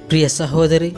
ప్రియ సహోదరి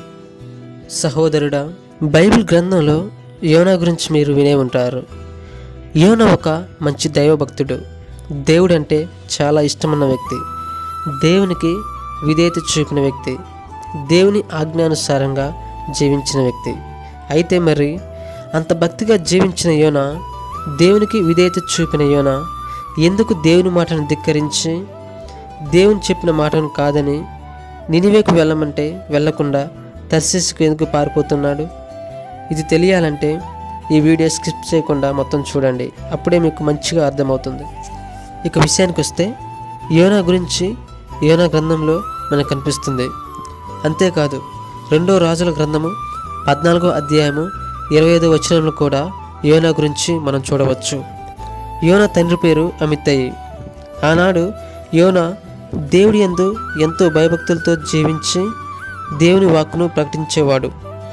సహోదరుడా బైబిల్ గ్రంథంలో యోనా గురించి మీరు వినే ఉంటారు యోనా ఒక మంచి దైవభక్తుడు దేవుడంటే చాలా ఇష్టమున్న వ్యక్తి దేవునికి విధేయత చూపిన వ్యక్తి దేవుని ఆజ్ఞానుసారంగా జీవించిన వ్యక్తి అయితే మరి అంత భక్తిగా జీవించిన యోన దేవునికి విధేయత చూపిన యోన ఎందుకు దేవుని మాటను ధిక్కరించి దేవుని చెప్పిన మాటను కాదని నినివేకు వెళ్ళమంటే వెళ్ళకుండా తర్శీస్కు ఎందుకు పారిపోతున్నాడు ఇది తెలియాలంటే ఈ వీడియో స్కిప్ చేయకుండా మొత్తం చూడండి అప్పుడే మీకు మంచిగా అర్థమవుతుంది ఇక విషయానికి వస్తే యోనా గురించి యోనా గ్రంథంలో మనకు కనిపిస్తుంది అంతేకాదు రెండో రాజుల గ్రంథము పద్నాలుగో అధ్యాయము ఇరవై ఐదో వచనంలో కూడా యోనా గురించి మనం చూడవచ్చు యోనా తండ్రి పేరు అమిత్తయి ఆనాడు యోనా దేవుడి యందు ఎంతో భయభక్తులతో జీవించి దేవుని వాక్కును ప్రకటించేవాడు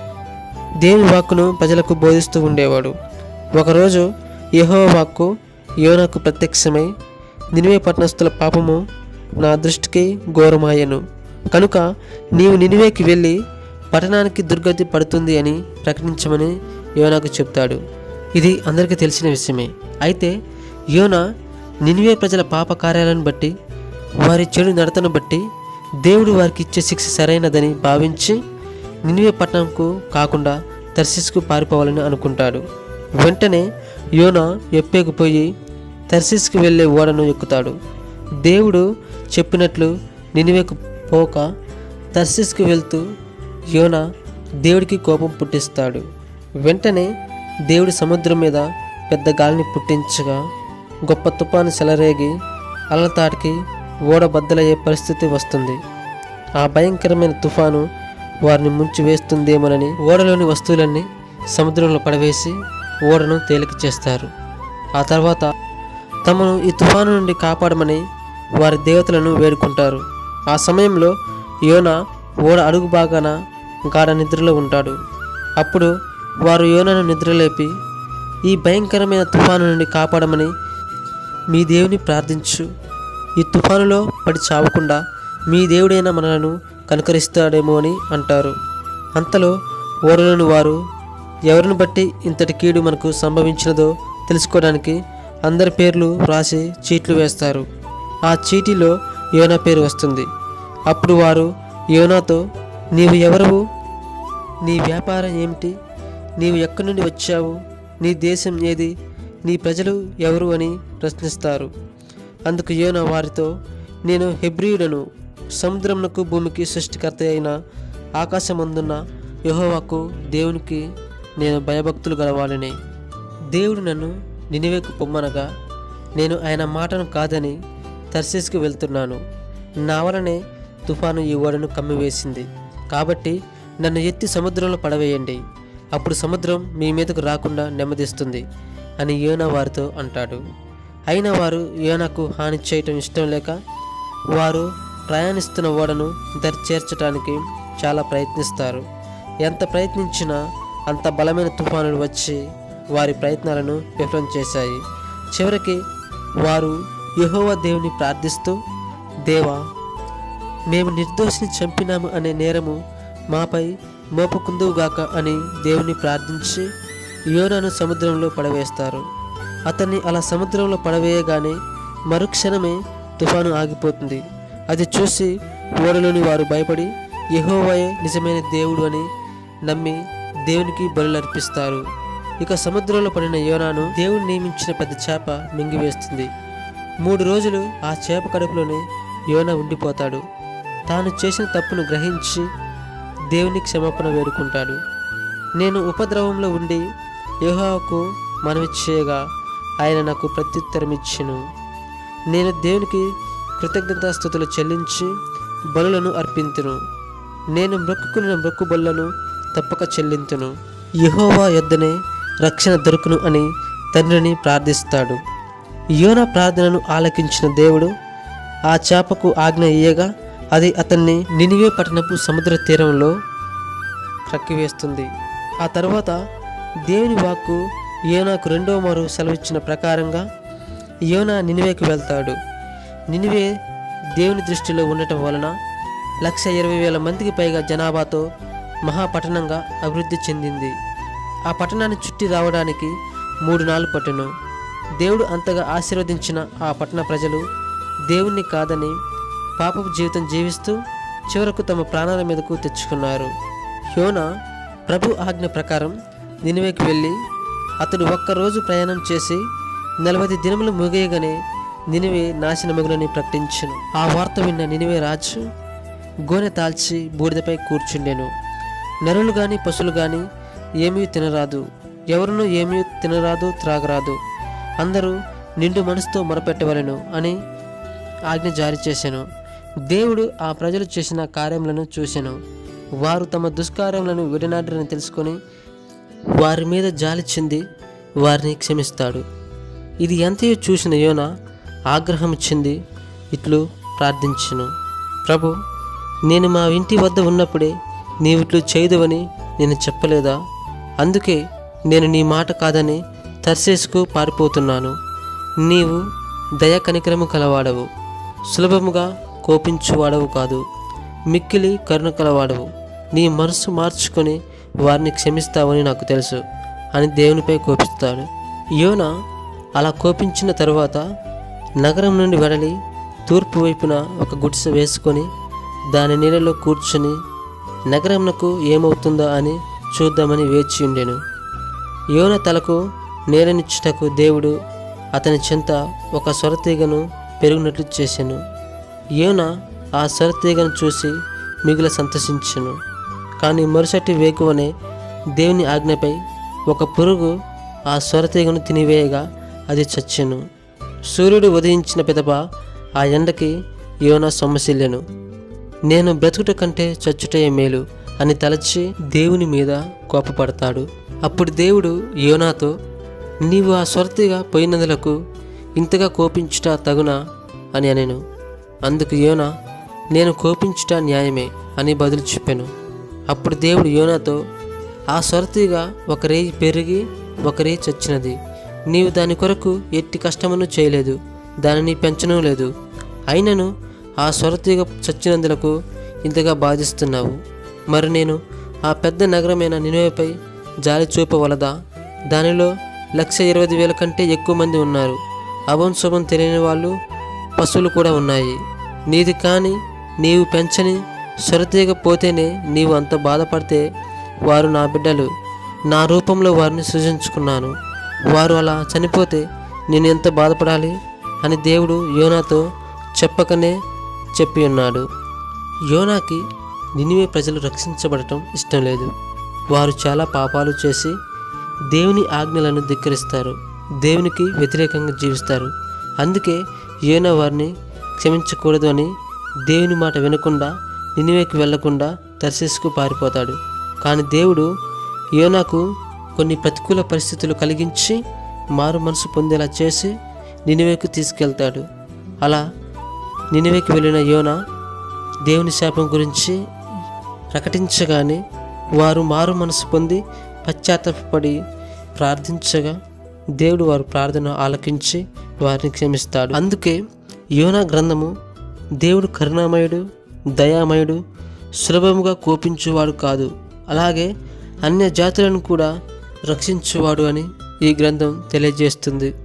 దేవుని వాక్కును ప్రజలకు బోధిస్తూ ఉండేవాడు ఒకరోజు యెహోవా వాక్కు యోనాకు ప్రత్యక్షమై నినివే పట్టణస్థుల పాపము నా దృష్టికి ఘోరమాయను కనుక నీవు నినివేకి వెళ్ళి పట్టణానికి దుర్గతి పడుతుంది అని ప్రకటించమని యోనాకు చెప్తాడు ఇది అందరికీ తెలిసిన విషయమే అయితే యోనా నినివే ప్రజల పాప కార్యాలను బట్టి వారి చెడు నడతను బట్టి దేవుడు వారికి ఇచ్చే శిక్ష సరైనదని భావించి నినివే పట్టణంకు కాకుండా తర్సిస్కు పారిపోవాలని అనుకుంటాడు వెంటనే యోనా ఎప్పేకు పోయి తర్సిస్కు వెళ్ళే ఓడను ఎక్కుతాడు దేవుడు చెప్పినట్లు నినివేకు పోక తర్సిస్కు వెళ్తూ యోనా దేవుడికి కోపం పుట్టిస్తాడు వెంటనే దేవుడి సముద్రం మీద పెద్ద గాలిని పుట్టించగా గొప్ప తుఫాను చెలరేగి అల్లతాటికి ఓడ బద్దలయ్యే పరిస్థితి వస్తుంది ఆ భయంకరమైన తుఫాను వారిని ముంచి వేస్తుందేమోనని ఓడలోని వస్తువులన్నీ సముద్రంలో పడవేసి ఓడను తేలిక చేస్తారు ఆ తర్వాత తమను ఈ తుఫాను నుండి కాపాడమని వారి దేవతలను వేడుకుంటారు ఆ సమయంలో యోన ఓడ అడుగు బాగాన గాఢ నిద్రలో ఉంటాడు అప్పుడు వారు యోనను నిద్రలేపి ఈ భయంకరమైన తుఫాను నుండి కాపాడమని మీ దేవుని ప్రార్థించు ఈ తుఫానులో పడి చావకుండా మీ దేవుడైన మనలను కనుకరిస్తాడేమో అని అంటారు అంతలో ఓడలోని వారు ఎవరిని బట్టి ఇంతటి కీడు మనకు సంభవించినదో తెలుసుకోవడానికి అందరి పేర్లు రాసి చీట్లు వేస్తారు ఆ చీటీలో యోనా పేరు వస్తుంది అప్పుడు వారు యోనాతో నీవు ఎవరవు నీ వ్యాపారం ఏమిటి నీవు ఎక్కడి నుండి వచ్చావు నీ దేశం ఏది నీ ప్రజలు ఎవరు అని ప్రశ్నిస్తారు అందుకు యోనా వారితో నేను హెబ్రియుడను సముద్రమునకు భూమికి సృష్టికర్త అయిన ఆకాశమందున్న యెహోవాకు దేవునికి నేను భయభక్తులు గలవాలని దేవుడు నన్ను నినివేకు పొమ్మనగా నేను ఆయన మాటను కాదని తర్సీస్కు వెళ్తున్నాను నా వలనే తుఫాను ఈ ఓడను కమ్మివేసింది కాబట్టి నన్ను ఎత్తి సముద్రంలో పడవేయండి అప్పుడు సముద్రం మీ మీదకు రాకుండా నెమ్మదిస్తుంది అని యోనా వారితో అంటాడు అయినా వారు యోనాకు హాని చేయటం ఇష్టం లేక వారు ప్రయాణిస్తున్న ఓడను దరి చేర్చడానికి చాలా ప్రయత్నిస్తారు ఎంత ప్రయత్నించినా అంత బలమైన తుఫానులు వచ్చి వారి ప్రయత్నాలను విఫలం చేశాయి చివరికి వారు యెహోవా దేవుని ప్రార్థిస్తూ దేవా మేము నిర్దోషిని చంపినాము అనే నేరము మాపై మోపకుందువుగాక అని దేవుని ప్రార్థించి యోనాను సముద్రంలో పడవేస్తారు అతన్ని అలా సముద్రంలో పడవేయగానే మరుక్షణమే తుఫాను ఆగిపోతుంది అది చూసి ఓడలోని వారు భయపడి యెహోవాయే నిజమైన దేవుడు అని నమ్మి దేవునికి బలులు అర్పిస్తారు ఇక సముద్రంలో పడిన యోనాను దేవుడు నియమించిన పెద్ద చేప మింగివేస్తుంది మూడు రోజులు ఆ చేప కడుపులోనే యోన ఉండిపోతాడు తాను చేసిన తప్పును గ్రహించి దేవుని క్షమాపణ వేడుకుంటాడు నేను ఉపద్రవంలో ఉండి యెహోవాకు మనవి చేయగా ఆయన నాకు ప్రత్యుత్తరం ఇచ్చెను నేను దేవునికి కృతజ్ఞతాస్థుతులు చెల్లించి బలులను అర్పింతును నేను మొక్కుకున్న మొక్కు బలులను తప్పక చెల్లింతును యెహోవా యొద్దనే రక్షణ దొరుకును అని తండ్రిని ప్రార్థిస్తాడు యోన ప్రార్థనను ఆలకించిన దేవుడు ఆ చేపకు ఆజ్ఞ ఇయ్యగా అది అతన్ని నినివే పట్టణపు సముద్ర తీరంలో క్రక్కివేస్తుంది ఆ తర్వాత దేవుని వాక్కు యోనాకు రెండో మారు సెలవిచ్చిన ప్రకారంగా యోనా నినివేకి వెళ్తాడు నినివే దేవుని దృష్టిలో ఉండటం వలన లక్ష ఇరవై వేల మందికి పైగా జనాభాతో మహాపట్టణంగా అభివృద్ధి చెందింది ఆ పట్టణాన్ని చుట్టి రావడానికి మూడు నాలుగు పట్టణం దేవుడు అంతగా ఆశీర్వదించిన ఆ పట్టణ ప్రజలు దేవుణ్ణి కాదని పాపపు జీవితం జీవిస్తూ చివరకు తమ ప్రాణాల మీదకు తెచ్చుకున్నారు యోన ప్రభు ఆజ్ఞ ప్రకారం నినివేకి వెళ్ళి అతడు ఒక్కరోజు ప్రయాణం చేసి నలభై దినములు ముగియగానే నినివే నాశనమగునని ప్రకటించను ఆ వార్త విన్న నినివే రాజు గోనె తాల్చి బూడిదపై కూర్చుండెను నరులు గాని పశువులు గాని ఏమీ తినరాదు ఎవరునూ ఏమీ తినరాదు త్రాగరాదు అందరూ నిండు మనసుతో మొరపెట్టవలెను అని ఆజ్ఞ జారీ చేశాను దేవుడు ఆ ప్రజలు చేసిన కార్యములను చూశాను వారు తమ దుష్కార్యములను విడనాడరని తెలుసుకొని వారి మీద జాలి చెంది వారిని క్షమిస్తాడు ఇది ఎంతయో చూసిన యోన ఆగ్రహం చెంది ఇట్లు ప్రార్థించును ప్రభు నేను మా ఇంటి వద్ద ఉన్నప్పుడే నీవిట్లు చేయదువని నేను చెప్పలేదా అందుకే నేను నీ మాట కాదని తర్సేసుకు పారిపోతున్నాను నీవు దయ కనికరము కలవాడవు సులభముగా కోపించువాడవు కాదు మిక్కిలి కరుణ కలవాడవు నీ మనసు మార్చుకొని వారిని క్షమిస్తావని నాకు తెలుసు అని దేవునిపై కోపిస్తాడు యోన అలా కోపించిన తరువాత నగరం నుండి వెడలి తూర్పు వైపున ఒక గుడిసె వేసుకొని దాని నీళ్ళలో కూర్చొని నగరంనకు ఏమవుతుందో అని చూద్దామని వేచి ఉండెను యోన తలకు నేలనిచ్చుటకు దేవుడు అతని చెంత ఒక సొరతీగను పెరుగునట్లు చేశాను యోన ఆ సొరతీగను చూసి మిగుల సంతోషించెను కానీ మరుసటి వేకువనే దేవుని ఆజ్ఞపై ఒక పురుగు ఆ సొరతీగను తినివేయగా అది చచ్చెను సూర్యుడు ఉదయించిన పిదప ఆ ఎండకి యోన సొమ్మసిల్లెను నేను బ్రతుకుట కంటే చచ్చుటే మేలు అని తలచి దేవుని మీద కోపపడతాడు అప్పుడు దేవుడు యోనాతో నీవు ఆ స్వరతిగా పోయినందులకు ఇంతగా కోపించుట తగునా అని అనెను అందుకు యోన నేను కోపించుట న్యాయమే అని బదులు చెప్పాను అప్పుడు దేవుడు యోనాతో ఆ స్వరతిగా ఒక రేయి పెరిగి ఒక రేయి చచ్చినది నీవు దాని కొరకు ఎట్టి కష్టమును చేయలేదు దానిని పెంచడం లేదు అయినను ఆ స్వరతీగ చచ్చినందులకు ఇంతగా బాధిస్తున్నావు మరి నేను ఆ పెద్ద నగరమైన నినువపై జాలి చూపవలదా దానిలో లక్ష ఇరవై వేల కంటే ఎక్కువ మంది ఉన్నారు అభం శుభం తెలియని వాళ్ళు పశువులు కూడా ఉన్నాయి నీది కాని నీవు పెంచని స్వరతీగ పోతేనే నీవు అంత బాధపడితే వారు నా బిడ్డలు నా రూపంలో వారిని సృజించుకున్నాను వారు అలా చనిపోతే నేను ఎంత బాధపడాలి అని దేవుడు యోనాతో చెప్పకనే చెప్పి ఉన్నాడు యోనాకి నినివే ప్రజలు రక్షించబడటం ఇష్టం లేదు వారు చాలా పాపాలు చేసి దేవుని ఆజ్ఞలను ధిక్కరిస్తారు దేవునికి వ్యతిరేకంగా జీవిస్తారు అందుకే యోనా వారిని క్షమించకూడదు అని దేవుని మాట వినకుండా నినివేకి వెళ్లకుండా దర్శిసుకు పారిపోతాడు కానీ దేవుడు యోనాకు కొన్ని ప్రతికూల పరిస్థితులు కలిగించి మారు మనసు పొందేలా చేసి నినివేకు తీసుకెళ్తాడు అలా నినివేకి వెళ్ళిన యోన దేవుని శాపం గురించి ప్రకటించగానే వారు మారు మనసు పొంది పశ్చాత్తాపడి ప్రార్థించగా దేవుడు వారి ప్రార్థన ఆలకించి వారిని క్షమిస్తాడు అందుకే యోనా గ్రంథము దేవుడు కరుణామయుడు దయామయుడు సులభముగా కోపించువాడు కాదు అలాగే అన్య జాతులను కూడా రక్షించువాడు అని ఈ గ్రంథం తెలియజేస్తుంది